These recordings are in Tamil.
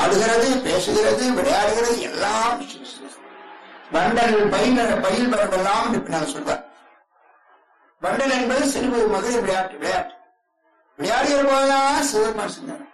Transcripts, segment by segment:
ஆடுகிறது பேசுகிறது விளையாடுகிறது எல்லாம் விசேஷம். வண்டல் பயில் பயில் வரவெல்லாம் நான் சொல்வார் வண்டல் என்பது சிறுவு மகளிர் விளையாட்டு விளையாட்டு விளையாடுகிற போதுதான் சிவபெருமான் சிந்தனை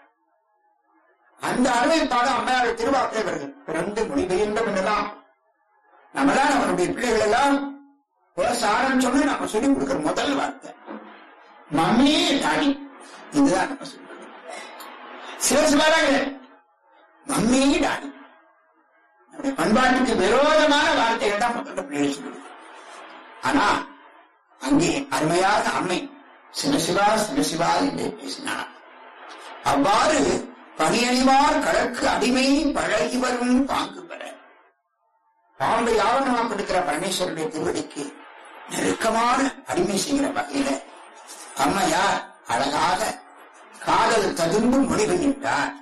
அந்த அருமை பாடம் அம்மையார் திருவாக்கிலே வருகிறது பிறந்து மொழிபெயர்ந்த பின்னெல்லாம் நம்மளாம் நம்மளுடைய பிள்ளைகள் எல்லாம் பேச ஆரம்பிச்சோம்னு நம்ம சொல்லிக் கொடுக்கிற முதல் வார்த்தை மம்மி டாடி இதுதான் நம்ம சொல்றது சிவசிவாராங்க மம்மி டாடி நம்முடைய பண்பாட்டுக்கு விரோதமான வார்த்தைகள் தான் முதல்ல பிள்ளைகள் சொல்லுது ஆனா அங்கே அருமையாக அம்மை சிவசிவா சிவசிவா என்று பேசினார் அவ்வாறு பணியணிவார் கடற்கு அடிமை பழகி வரும் பாங்கு பெற பாம்பை ஆவணமாக இருக்கிற பரமேஸ்வருடைய திருவடிக்கு நெருக்கமான அடிமை செய்கிற வகையில அம்மையார் அழகாக காதல் ததும்பு மொழிகின்றார்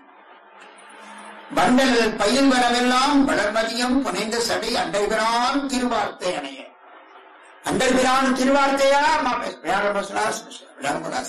வண்டல் பயில் வரவெல்லாம் வளர்மதியம் புனைந்த சடை அண்டைபிரான் திருவார்த்தை அணைய அண்டைபிரான் திருவார்த்தையா அம்மா பேச- விளையாட பேசுறா, விளையாட பேசுறா.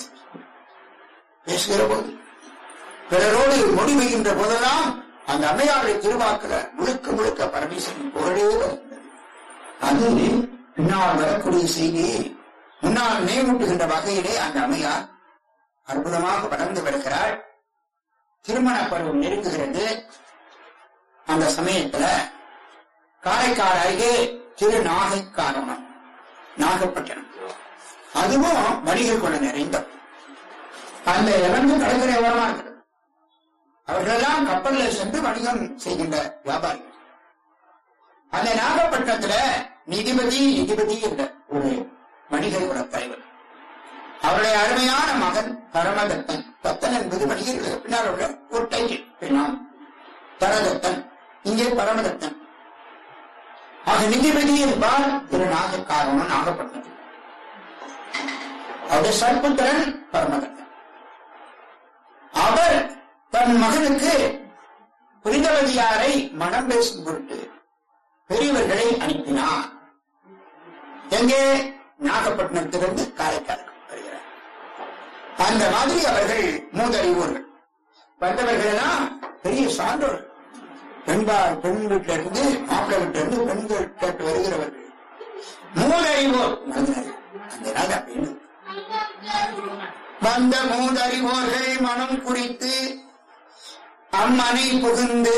பேசுகிற போது பிறரோடு முடிவுகின்ற போதெல்லாம் அந்த அம்மையாருடைய திருவாக்குல முழுக்க முழுக்க பரமேஸ்வரன் புகழே வருகிறது அது பின்னால் வரக்கூடிய செய்தி முன்னால் நினைவூட்டுகின்ற வகையிலே அந்த அம்மையார் அற்புதமாக வளர்ந்து வருகிறாள் திருமண பருவம் நெருங்குகிறது அந்த சமயத்துல காரைக்கால் அருகே திரு நாகைக்காரணம் நாகப்பட்டினம் அதுவும் வணிகர் கொள்ள நிறைந்த அந்த இறந்து கடற்கரை ஓரமா இருக்கிறது அவர்களெல்லாம் கப்பல்ல சென்று வணிகம் செய்கின்ற வியாபாரிகள் அந்த நாகப்பட்டினத்துல நிதிபதி நிதிபதி என்ற ஒரு வணிகர் குல தலைவர் அவருடைய அருமையான மகன் பரமதத்தன் தத்தன் என்பது வணிகர்களுக்கு பின்னால் உள்ள ஒரு டைட்டில் பின்னால் பரதத்தன் இங்கே பரமதத்தன் ஆக நிதிபதி என்பார் திரு நாகக்காரவன் நாகப்பட்டினம் அவருடைய சற்புத்திரன் பரமதத்தன் அவர் தன் மகனுக்கு புரிதவதியாரை மனம் பேசும் பொருட்டு பெரியவர்களை அனுப்பினார் எங்கே நாகப்பட்டினத்திலிருந்து காரைக்காலுக்கு வருகிறார் அந்த மாதிரி அவர்கள் மூதறிவோர்கள் வந்தவர்கள் எல்லாம் பெரிய சான்றோர்கள் பெண்பார் பெண் வீட்டில இருந்து மாப்பிள்ளை வீட்டில இருந்து பெண்கள் கேட்டு வருகிறவர்கள் மூதறிவோர் வந்தார்கள். அந்த நாள் அப்படின்னு வந்த மூதறிவோர்கள் மனம் குறித்து அம்மனை புகுந்து